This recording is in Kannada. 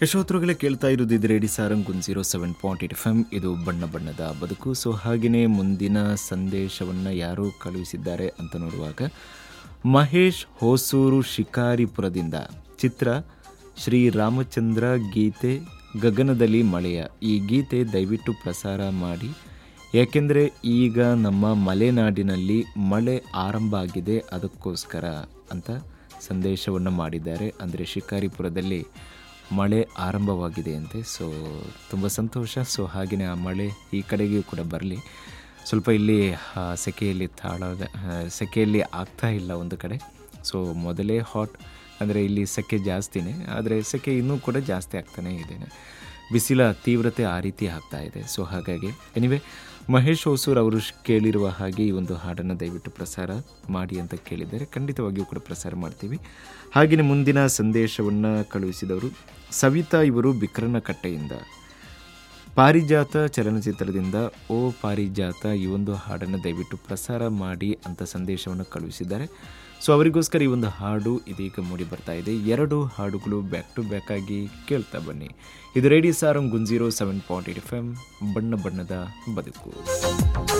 ಯಶೋತ್ರಗಳೇ ಕೇಳ್ತಾ ಇರೋದು ಇದು radio Sarang one zero seven point eight F M ಇದು ಬಣ್ಣ ಬಣ್ಣದ ಬದುಕು ಸೊ ಹಾಗೆಯೇ ಮುಂದಿನ ಸಂದೇಶವನ್ನು ಯಾರು ಕಳುಹಿಸಿದ್ದಾರೆ ಅಂತ ನೋಡುವಾಗ ಮಹೇಶ್ ಹೊಸೂರು ಶಿಕಾರಿಪುರದಿಂದ ಚಿತ್ರ ಶ್ರೀ ರಾಮಚಂದ್ರ ಗೀತೆ ಗಗನದಲ್ಲಿ ಮಳೆಯ ಈ ಗೀತೆ ದಯವಿಟ್ಟು ಪ್ರಸಾರ ಮಾಡಿ ಯಾಕೆಂದರೆ ಈಗ ನಮ್ಮ ಮಲೆನಾಡಿನಲ್ಲಿ ಮಳೆ ಆರಂಭ ಆಗಿದೆ ಅದಕ್ಕೋಸ್ಕರ ಅಂತ ಸಂದೇಶವನ್ನು ಮಾಡಿದ್ದಾರೆ ಅಂದರೆ ಶಿಕಾರಿಪುರದಲ್ಲಿ ಮಳೆ ಆರಂಭವಾಗಿದೆ ಅಂತೆ ಸೊ ತುಂಬ ಸಂತೋಷ ಸೊ ಹಾಗೆಯೇ ಆ ಮಳೆ ಈ ಕಡೆಗೂ ಕೂಡ ಬರಲಿ ಸ್ವಲ್ಪ ಇಲ್ಲಿ ಆ, ಸೆಕೆಯಲ್ಲಿ ತಾಳ ಆ, ಸೆಕೆಯಲ್ಲಿ ಆಗ್ತಾ ಇಲ್ಲ ಒಂದು ಕಡೆ ಸೊ ಮೊದಲೇ ಹಾಟ್ ಅಂದರೆ ಇಲ್ಲಿ ಸೆಕೆ ಜಾಸ್ತಿನೇ ಆದರೆ ಸೆಕೆ ಇನ್ನೂ ಕೂಡ ಜಾಸ್ತಿ ಆಗ್ತಾನೇ ಇದೆ ಬಿಸಿಲ ತೀವ್ರತೆ ಆ ರೀತಿ ಆಗ್ತಾ ಇದೆ ಸೊ ಹಾಗಾಗಿ ಎನಿವೆ ಮಹೇಶ್ ಹೊಸೂರ್ ಅವರು ಶ್- ಕೇಳಿರುವ ಹಾಗೆ ಈ ಒಂದು ಹಾಡನ್ನು ದಯವಿಟ್ಟು ಪ್ರಸಾರ ಮಾಡಿ ಅಂತ ಕೇಳಿದ್ದಾರೆ ಖಂಡಿತವಾಗಿಯೂ ಕೂಡ ಪ್ರಸಾರ ಮಾಡ್ತೀವಿ ಹಾಗೆಯೇ ಮುಂದಿನ ಸಂದೇಶವನ್ನು ಕಳುಹಿಸಿದವರು ಸವಿತಾ ಇವರು ಬಿಕ್ರನಕಟ್ಟೆಯಿಂದ ಪಾರಿಜಾತ ಚಲನಚಿತ್ರದಿಂದ ಓ ಪಾರಿಜಾತ ಈ ಒಂದು ಹಾಡನ್ನು ದಯವಿಟ್ಟು ಪ್ರಸಾರ ಮಾಡಿ ಅಂತ ಸಂದೇಶವನ್ನು ಕಳುಹಿಸಿದ್ದಾರೆ ಸೊ ಅವರಿಗೋಸ್ಕರ ಈ ಒಂದು ಹಾಡು ಇದೀಗ ಮೂಡಿ ಬರ್ತಾ ಇದೆ ಎರಡು ಹಾಡುಗಳು ಬ್ಯಾಕ್ ಟು ಬ್ಯಾಕ್ ಆಗಿ ಕೇಳ್ತಾ ಬನ್ನಿ ಇದು ರೇಡಿಯೋ ಸಾರಂಗ್ ಗುಂಜೀರೋ seven point eight F M ಬಣ್ಣ ಬಣ್ಣದ ಬದುಕು